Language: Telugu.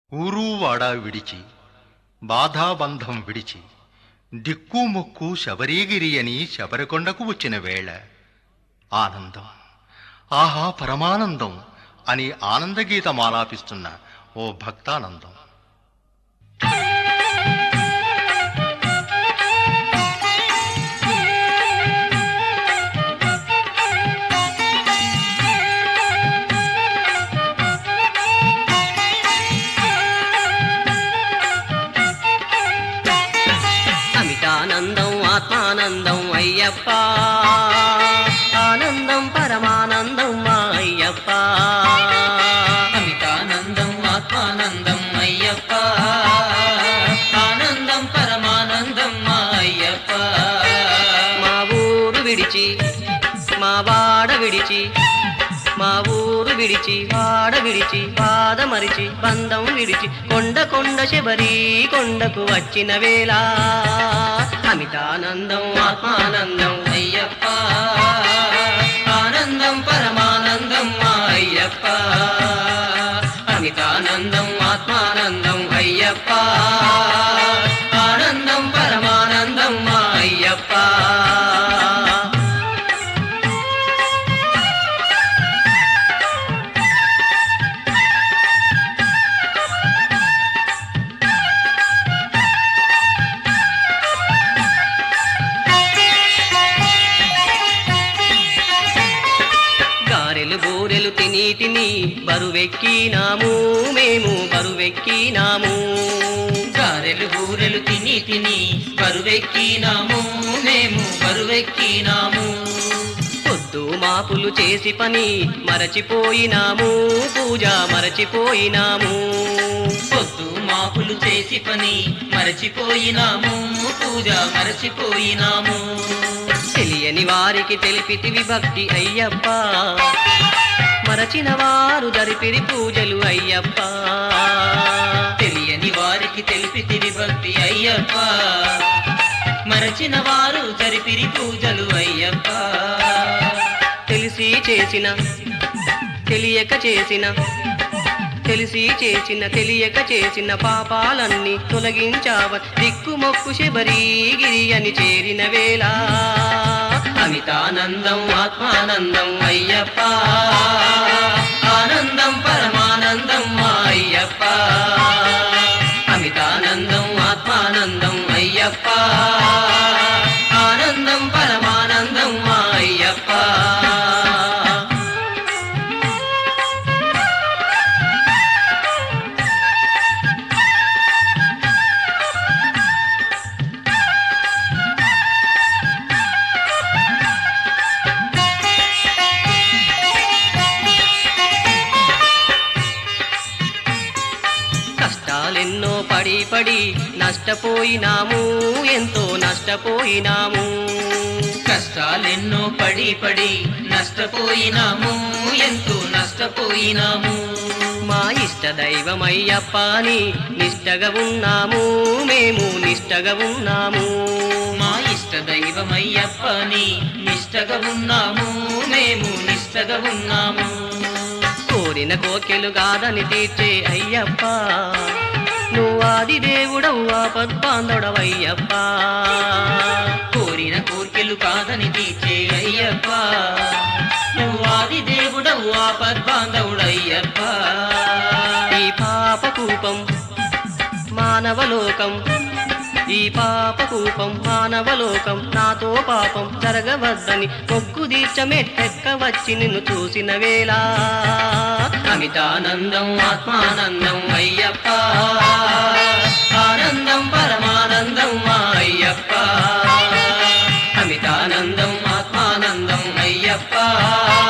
ఊరు వాడ విడిచి బాధాబంధం విడిచి దిక్కుముక్కు శబరిగిరి అని శబరికొండకు వచ్చిన వేళ ఆనందం ఆహా పరమానందం అని ఆనందగీతం ఆలాపిస్తున్న ఓ భక్తానందం అమితానందం ఆత్మానందం అయ్యప్ప ఆనందం పరమానందం మా అయ్యప్ప అమితానందం ఆత్మానందం అయ్యప్ప ఆనందం పరమానందం మా అయ్యప్ప మా ఊరు విడిచి మా వాడ విడిచి మా ఊరు విడిచి వాడ విడిచి పాద మరిచి బంధం విడిచి కొండ కొండ శబరి కొండకు వచ్చిన వేళ అమితానందం ఆత్మానందం అయ్యప్ప ఆనందం పరమానందం మా అయ్యప్ప అమితానందం ఆత్మానందం అయ్యప్ప ఆనందం పరమానందం మా అయ్యప్ప గారెలు బూరెలు తిని తిని బరువెక్కినాము మేము బరువెక్కినాము గారెలు బూరెలు తిని తిని బరువెక్కినాము మేము బరువెక్కినాము పొద్దు మాపులు చేసి పని మరచిపోయినాము పూజ మరచిపోయినాము పొద్దు మాపులు చేసి పని మరచిపోయినాము పూజ మరచిపోయినాము తెలియని వారికి తెలిపితివి భక్తి అయ్యప్ప మరచిన వారు జరిపిరి పూజలు అయ్యప్ప తెలియని వారికి తెలిపితిరి భక్తి అయ్యప్ప మరచిన వారు జరిపిరి పూజలు అయ్యప్ప తెలిసి చేసిన తెలియక చేసిన తెలిసి చేసిన తెలియక చేసిన పాపాలన్నీ తొలగించావ దిక్కుమొక్కు శబరిగిరి అని చేరిన వేళ అమితానందం ఆత్మానందం అయ్యప్ప ఆనందం పరమానందం మా అయ్యప్ప అమితానందం ఆత్మానందం అయ్యప్ప ఆనందం పరమానందం మా అయ్యప్ప కష్టాలెన్నో పడి పడి నష్టపోయినాము ఎంతో నష్టపోయినాము కష్టాలెన్నో పడి పడి నష్టపోయినాము ఎంతో నష్టపోయినాము మా ఇష్ట దైవమయ్యప్పని నిష్టగా ఉన్నాము మేము నిష్టగా ఉన్నాము మా ఇష్ట దైవమయ్యప్పని నిష్టగా ఉన్నాము మేము నిష్టగా ఉన్నాము కోరిన కోకెలు కాదని తీర్చే అయ్యప్ప నువ్వు ఆది దేవుడవు ఆపద్బాంధుడవయ్యప్ప కోరిన కోర్కెలు కాదని తీర్చే అయ్యప్ప నువ్వు ఆది దేవుడవు ఆపద్బాంధవుడయ్యప్ప ఈ పాప కూపం మానవలోకం ఈ పాప కూపం మానవలోకం నాతో పాపం జరగవద్దని మొగ్గు దీర్చమెట్టెక్క వచ్చి నిన్ను చూసిన వేళ అమితానందం ఆత్మానందం అయ్యప్ప ఆనందం పరమానందం మా అయ్యప్ప అమితానందం ఆత్మానందం అయ్యప్ప